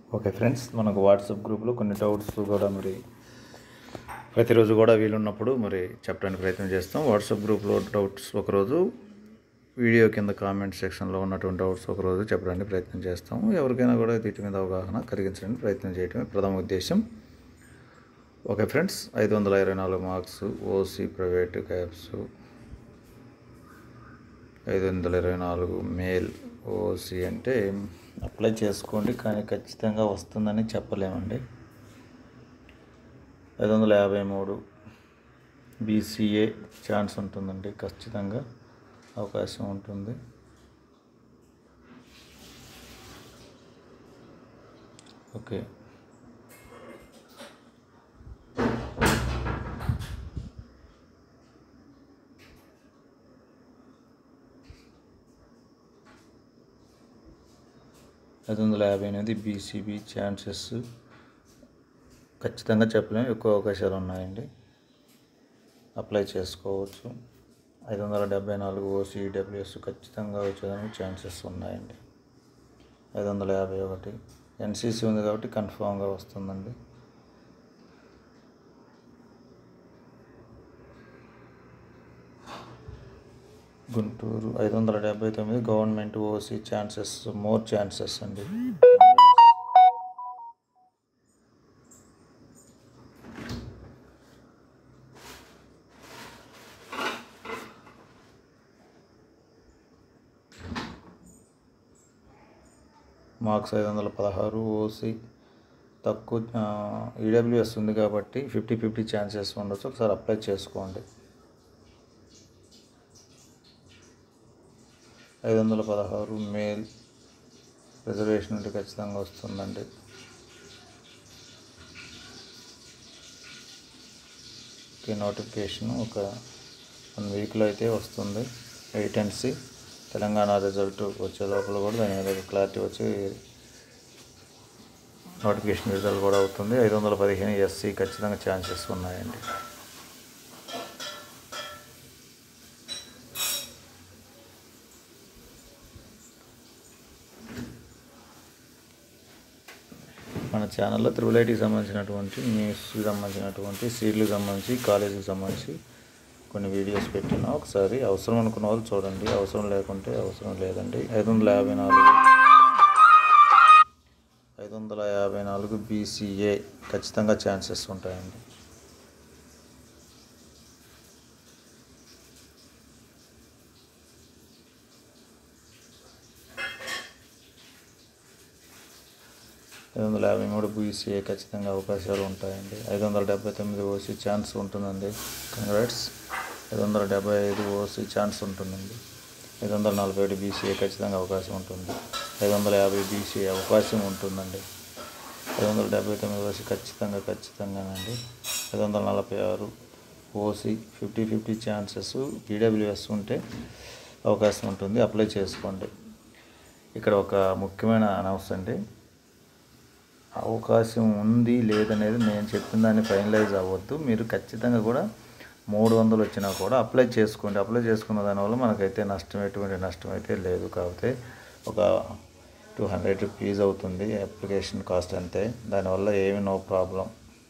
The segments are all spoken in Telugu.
ఓకే ఫ్రెండ్స్ మనకు వాట్సాప్ గ్రూప్లో కొన్ని డౌట్స్ కూడా మరి ప్రతిరోజు కూడా వీలున్నప్పుడు మరి చెప్పడానికి ప్రయత్నం చేస్తాం వాట్సాప్ గ్రూప్లో డౌట్స్ ఒకరోజు వీడియో కింద కామెంట్ సెక్షన్లో ఉన్నటువంటి డౌట్స్ ఒకరోజు చెప్పడానికి ప్రయత్నం చేస్తాం ఎవరికైనా కూడా వీటి మీద అవగాహన కలిగించడానికి ప్రయత్నం చేయడమే ప్రథమ ఉద్దేశం ఓకే ఫ్రెండ్స్ ఐదు వందల ఇరవై నాలుగు మార్క్స్ ఓసీ ప్రైవేట్ క్యాబ్స్ ఐదు వందల ఇరవై నాలుగు మేల్ ఓసీ అంటే అప్లై చేసుకోండి కానీ ఖచ్చితంగా వస్తుందని చెప్పలేమండి ఐదు వందల యాభై మూడు బీసీఏ ఛాన్స్ ఉంటుందండి ఖచ్చితంగా అవకాశం ఉంటుంది ఓకే ఐదు వందల యాభై ఎనిమిది బీసీబీ ఛాన్సెస్ ఖచ్చితంగా చెప్పలేము ఎక్కువ అవకాశాలు ఉన్నాయండి అప్లై చేసుకోవచ్చు ఐదు వందల డెబ్బై నాలుగు ఓసీడబ్ల్యూఎస్ ఖచ్చితంగా వచ్చేదానికి ఛాన్సెస్ ఉన్నాయండి ఐదు వందల యాభై ఒకటి ఎన్సీసీ ఉంది కాబట్టి కన్ఫామ్గా వస్తుందండి గుంటూరు ఐదు వందల డెబ్బై తొమ్మిది government OC chances more chances అండి మార్క్స్ ఐదు వందల పదహారు ఓసీ తక్కువ ఈడబ్ల్యూఎస్ ఉంది కాబట్టి ఫిఫ్టీ ఫిఫ్టీ ఛాన్సెస్ ఉండొచ్చు ఒకసారి అప్లై చేసుకోండి ఐదు వందల పదహారు మేల్ రిజర్వేషన్ ఉంటే ఖచ్చితంగా వస్తుందండి ఓకే నోటిఫికేషన్ ఒక వన్ వీక్లో అయితే వస్తుంది ఎయిటెన్సీ తెలంగాణ రిజల్ట్ వచ్చే లోపల కూడా దాని మీద క్లారిటీ వచ్చి నోటిఫికేషన్ రిజల్ట్ కూడా అవుతుంది ఐదు వందల పదిహేను ఎస్సీ ఖచ్చితంగా ఛాన్సెస్ ఉన్నాయండి మన ఛానల్లో త్రిబుల్ ఐటీకి సంబంధించినటువంటి న్యూస్కి సంబంధించినటువంటి సీట్లకు సంబంధించి కాలేజీకి సంబంధించి కొన్ని వీడియోస్ పెట్టినా ఒకసారి అవసరం అనుకున్న వాళ్ళు చూడండి అవసరం లేకుంటే అవసరం లేదండి ఐదు వందల యాభై నాలుగు ఐదు వందల యాభై నాలుగు బీసీఏ ఖచ్చితంగా ఛాన్సెస్ ఉంటాయండి ఐదు వందల యాభై మూడు బీసీఏ ఖచ్చితంగా అవకాశాలు ఉంటాయండి ఐదు వందల డెబ్బై తొమ్మిది ఓసీ ఛాన్స్ ఉంటుందండి కంగ్రాట్స్ ఐదు వందల డెబ్బై ఐదు ఓసీ ఛాన్స్ ఉంటుందండి ఐదు వందల నలభై ఏడు బీసీఏ ఖచ్చితంగా అవకాశం ఉంటుంది ఐదు వందల యాభై బీసీఏ అవకాశం ఉంటుందండి ఐదు వందల డెబ్బై తొమ్మిది ఓసీ ఖచ్చితంగా ఖచ్చితంగానండి ఐదు వందల నలభై ఆరు OC fifty fifty chances EWS ఉంటే అవకాశం ఉంటుంది అప్లై చేసుకోండి ఇక్కడ ఒక ముఖ్యమైన అనౌన్స్ అండి అవకాశం ఉంది లేదనేది నేను చెప్పిన దాన్ని ఫైనలైజ్ అవ్వద్దు మీరు ఖచ్చితంగా కూడా మూడు వందలు వచ్చినా కూడా అప్లై చేసుకోండి అప్లై చేసుకున్న దానివల్ల మనకైతే నష్టం ఎటువంటి నష్టం అయితే లేదు కాకపోతే ఒక టూ హండ్రెడ్ రూపీస్ అవుతుంది అప్లికేషన్ కాస్ట్ అంతే దానివల్ల ఏమి నో ప్రాబ్లం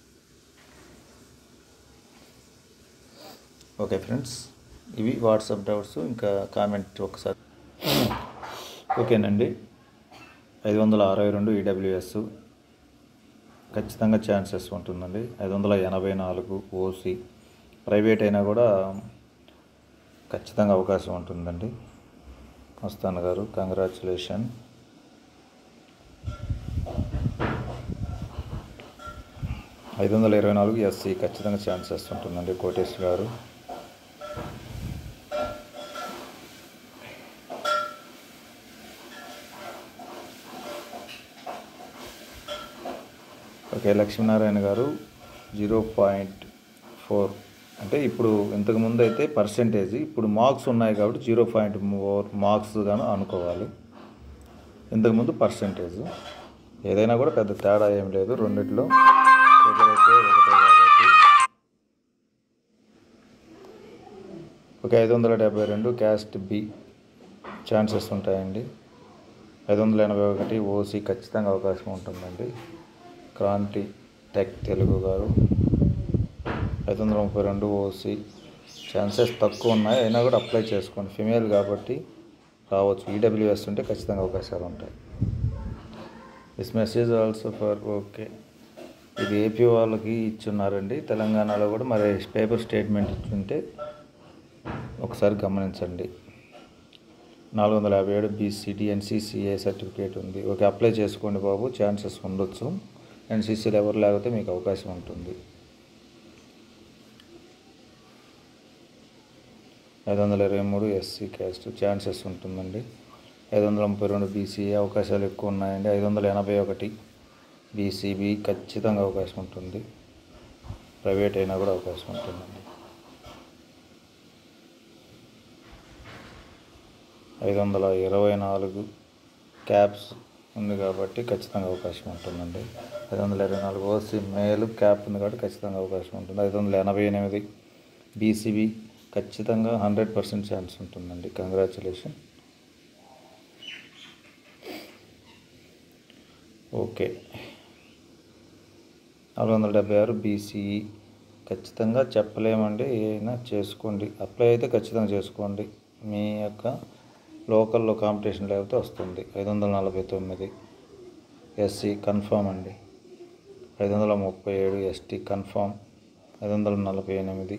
ఓకే ఫ్రెండ్స్ ఇవి వాట్సాప్ డౌట్స్ ఇంకా కామెంట్ ఒకసారి ఓకేనండి ఐదు వందల అరవై రెండు ఈడబ్ల్యూఎస్ ఖచ్చితంగా ఛాన్సెస్ ఉంటుందండి ఐదు వందల ఎనభై నాలుగు ఓసీ ప్రైవేట్ అయినా కూడా ఖచ్చితంగా అవకాశం ఉంటుందండి మస్తాన్ గారు కంగ్రాచులేషన్ ఐదు వందల ఇరవై నాలుగు ఎస్సీ ఖచ్చితంగా ఛాన్సెస్ ఉంటుందండి కోటేష్ గారు ఓకే లక్ష్మీనారాయణ గారు జీరో పాయింట్ ఫోర్ అంటే ఇప్పుడు ఇంతకుముందు అయితే పర్సంటేజ్ ఇప్పుడు మార్క్స్ ఉన్నాయి కాబట్టి జీరో పాయింట్ ఫోర్ మార్క్స్ గాను అనుకోవాలి ఇంతకుముందు పర్సంటేజ్ ఏదైనా కూడా పెద్ద తేడా ఏం లేదు రెండిట్లో ఎదురైతే ఒకటే కాబట్టి ఓకే ఐదు వందల డెబ్బై రెండు క్యాస్ట్ బి ఛాన్సెస్ ఉంటాయండి ఐదు వందల ఎనభై ఒకటి ఓసీ ఖచ్చితంగా అవకాశం ఉంటుందండి క్రాంతి టెక్ తెలుగు గారు ఐదు వందల ముప్పై రెండు ఓసీ ఛాన్సెస్ తక్కువ ఉన్నాయి అయినా కూడా అప్లై చేసుకోండి ఫిమేల్ కాబట్టి రావచ్చు ఈడబ్ల్యూఎస్ ఉంటే ఖచ్చితంగా అవకాశాలు ఉంటాయి this message also for okay ఇది ఏపీ వాళ్ళకి ఇచ్చున్నారండి తెలంగాణలో కూడా మరి పేపర్ స్టేట్మెంట్ ఇచ్చుంటే ఒకసారి గమనించండి నాలుగు వందల యాభై ఏడు బీసీడీ ఎన్సీసీఏ సర్టిఫికేట్ ఉంది ఓకే అప్లై చేసుకోండి బాబు ఛాన్సెస్ ఉండొచ్చు ఎన్సీసీలో ఎవరు లేకపోతే మీకు అవకాశం ఉంటుంది ఐదు వందల ఇరవై మూడు ఎస్సీ క్యాస్ట్ ఛాన్సెస్ ఉంటుందండి ఐదు వందల ముప్పై రెండు బీసీఏ అవకాశాలు ఎక్కువ ఉన్నాయండి ఐదు వందల ఎనభై ఒకటి బీసీబీ ఖచ్చితంగా అవకాశం ఉంటుంది ప్రైవేట్ అయినా కూడా అవకాశం ఉంటుందండి ఐదు వందల ఇరవై నాలుగు క్యాప్స్ ఉంది కాబట్టి ఖచ్చితంగా అవకాశం ఉంటుందండి ఐదు వందల ఇరవై నాలుగు ఓసీ మేలు క్యాప్ ఉంది కాబట్టి ఖచ్చితంగా అవకాశం ఉంటుంది ఐదు వందల ఎనభై ఎనిమిది బీసీబీ ఖచ్చితంగా హండ్రెడ్ పర్సెంట్ ఛాన్స్ ఉంటుందండి కంగ్రాచులేషన్ ఓకే నాలుగు వందల డెబ్బై ఆరు బీసీఈ ఖచ్చితంగా చెప్పలేమండి ఏమైనా చేసుకోండి అప్లై అయితే ఖచ్చితంగా చేసుకోండి మీ యొక్క లోకల్లో కాంపిటీషన్ లేకపోతే వస్తుంది ఐదు వందల నలభై తొమ్మిది ఎస్సీ కన్ఫామ్ అండి ఐదు వందల ముప్పై ఏడు ఎస్టీ కన్ఫామ్ ఐదు వందల నలభై ఎనిమిది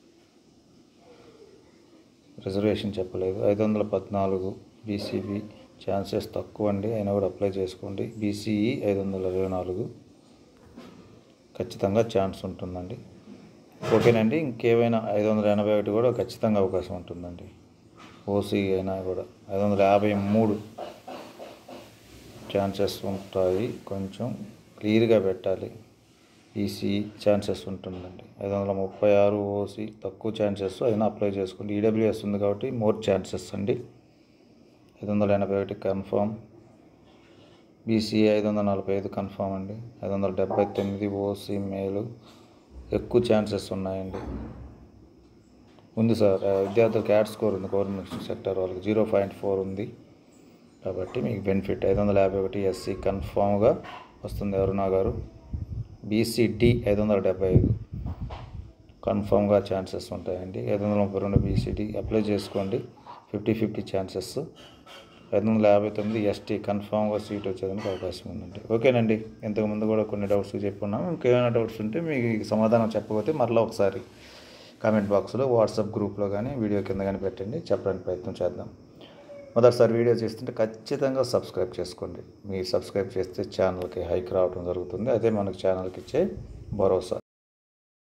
రిజర్వేషన్ చెప్పలేదు ఐదు వందల పద్నాలుగు బీసీబీ ఛాన్సెస్ తక్కువ అండి అయినా కూడా అప్లై చేసుకోండి బీసీఈ ఐదు వందల ఇరవై నాలుగు ఖచ్చితంగా ఛాన్స్ ఉంటుందండి ఓకేనండి ఇంకేమైనా ఐదు వందల ఎనభై ఒకటి కూడా ఖచ్చితంగా అవకాశం ఉంటుందండి ఓసీ అయినా కూడా ఐదు వందల యాభై మూడు ఛాన్సెస్ ఉంటాయి కొంచెం క్లియర్గా పెట్టాలి ఈసీ ఛాన్సెస్ ఉంటుందండి ఐదు వందల ముప్పై ఆరు ఓసీ తక్కువ ఛాన్సెస్ అయినా అప్లై చేసుకోండి ఈడబ్ల్యూఎస్ ఉంది కాబట్టి మోర్ ఛాన్సెస్ అండి ఐదు వందల ఎనభై ఒకటి కన్ఫామ్ బీసీ ఐదు వందల నలభై ఐదు కన్ఫామ్ అండి ఐదు వందల డెబ్బై తొమ్మిది ఓసీ మేలు ఎక్కువ ఛాన్సెస్ ఉన్నాయండి ఉంది సార్ ఆ, విద్యార్థులకు యాడ్ స్కోర్ ఉంది గవర్నమెంట్ సెక్టర్ వాళ్ళకి జీరో పాయింట్ ఫోర్ ఉంది కాబట్టి మీకు బెనిఫిట్ ఐదు వందల యాభై ఒకటి ఎస్సీ కన్ఫామ్గా వస్తుంది అరుణ గారు బీసీడి ఐదు వందల డెబ్బై ఐదు కన్ఫామ్గా ఛాన్సెస్ ఉంటాయండి ఐదు వందల ముప్పై రెండు బీసీడి అప్లై చేసుకోండి ఫిఫ్టీ ఫిఫ్టీ ఛాన్సెస్ ఐదు వందల యాభై తొమ్మిది ఎస్టీ కన్ఫామ్గా సీట్ వచ్చేదానికి అవకాశం ఉందండి ఓకేనండి ఇంతకుముందు కూడా కొన్ని డౌట్స్ చెప్పుకున్నాం ఇంకేమైనా డౌట్స్ ఉంటే మీకు సమాధానం చెప్పకపోతే మరలా ఒకసారి కామెంట్ బాక్స్లో వాట్సాప్ గ్రూప్లో కానీ వీడియో కింద కానీ పెట్టండి చెప్పడానికి ప్రయత్నం చేద్దాం మొదటిసారి వీడియో చేస్తుంటే ఖచ్చితంగా సబ్స్క్రైబ్ చేసుకోండి మీరు సబ్స్క్రైబ్ చేస్తే ఛానల్కి హైక్ రావడం జరుగుతుంది అదే మనకు ఛానల్కి ఇచ్చే భరోసా